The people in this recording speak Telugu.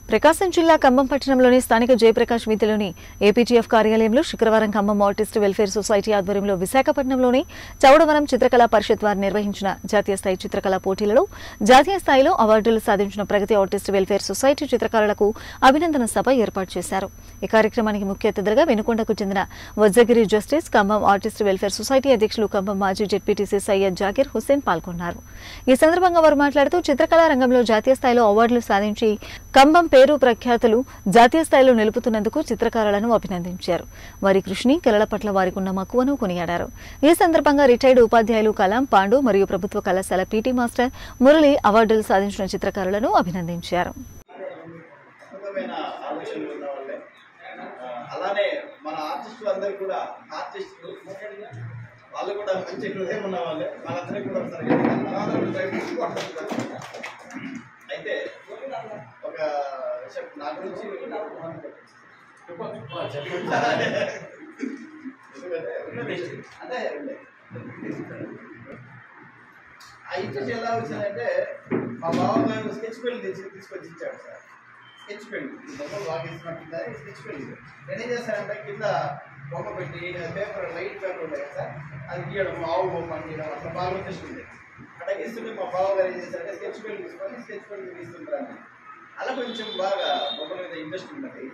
ప్రకాశం జిల్లా ఖమ్మం పట్టణంలోని స్థానిక జయప్రకాష్ వీధిలోని ఏపీటీఎఫ్ కార్యాలయంలో శుక్రవారం ఖమ్మం ఆర్టిస్ట్ వెల్ఫేర్ సొసైటీ ఆధ్వర్యంలో విశాఖపట్నంలోని చౌడవరం చిత్రకళా పరిషత్ వారు నిర్వహించిన జాతీయ స్థాయి చిత్రకళా పోటీలలో జాతీయ స్థాయిలో అవార్డులు సాధించిన ప్రగతి ఆర్టిస్ట్ వెల్ఫేర్ సొసైటీ చిత్రకారులకు అభినందన సభ ఏర్పాటు చేశారు ఈ కార్యక్రమానికి ముఖ్య అతిథిగా వెనుకొండకు చెందిన Vajragiri justice Khammam artist welfare society అధ్యక్షులు ఖమ్మం మాజీ జెడ్పీటీసీ సయ్యద్ జాకిర్ హుస్సేన్ పాల్గొన్నారు ఈ సందర్భంగా వారు మాట్లాడుతూ చిత్రకళా రంగంలో జాతీయ స్థాయిలో అవార్డులు సాధించి ఖమ్మం పేరు ప్రఖ్యాతులు జాతీయ స్థాయిలో నిలుపుతున్నందుకు చిత్రకారులను అభినందించారు వారి కృషిని కళల పట్ల వారికి ఉన్న మక్కువను కొనియాడారు ఈ సందర్భంగా రిటైర్డ్ ఉపాధ్యాయులు కలాం పాండు మరియు ప్రభుత్వ కళాశాల పీటీ మాస్టర్ మురళి అవార్డులు సాధించిన చిత్రకారులను అభినందించారు అద్భుతమైన ఆలోచనలు ఉన్న వాళ్ళే ఆ, అలానే మన ఆర్టిస్టులు అందరూ కూడా ఆర్టిస్టులు వాళ్ళు కూడా మంచి హృదయం ఉన్న వాళ్ళే మనందరికీ కూడా ఒకసారి మనందరం try చేసుకోవాలి. అయితే ఒక విషయం నా గురించి అంటే ఆ ఇంట్రెస్ట్ ఎలా వచ్చిందంటే మా బావగారు స్కెచ్ పెన్ తెచ్చి తీసుకొచ్చి ఇచ్చాడు సార్ స్కెచ్ పెన్ బొమ్మ బాగా ఇస్తున్నట్టుందా స్కెచ్ పెన్ నేనేం చేశానంటే కింద బొమ్మ పెట్టి పేపర్ లైట్ పేపర్ ఉంటాయి కదా సార్ అది గీయడం ఆవు బొమ్మ గీయడం అట్లా బాగా ఇంట్రెస్ట్ ఉంది అట్లా గీస్తుంటే మా బావగారు ఏం చేశారంటే స్కెచ్ పెన్ తీసుకొని స్కెచ్ పెన్ గీస్తుంటారు అలా కొంచెం బాగా బొమ్మల మీద ఇంట్రెస్ట్ ఉన్నది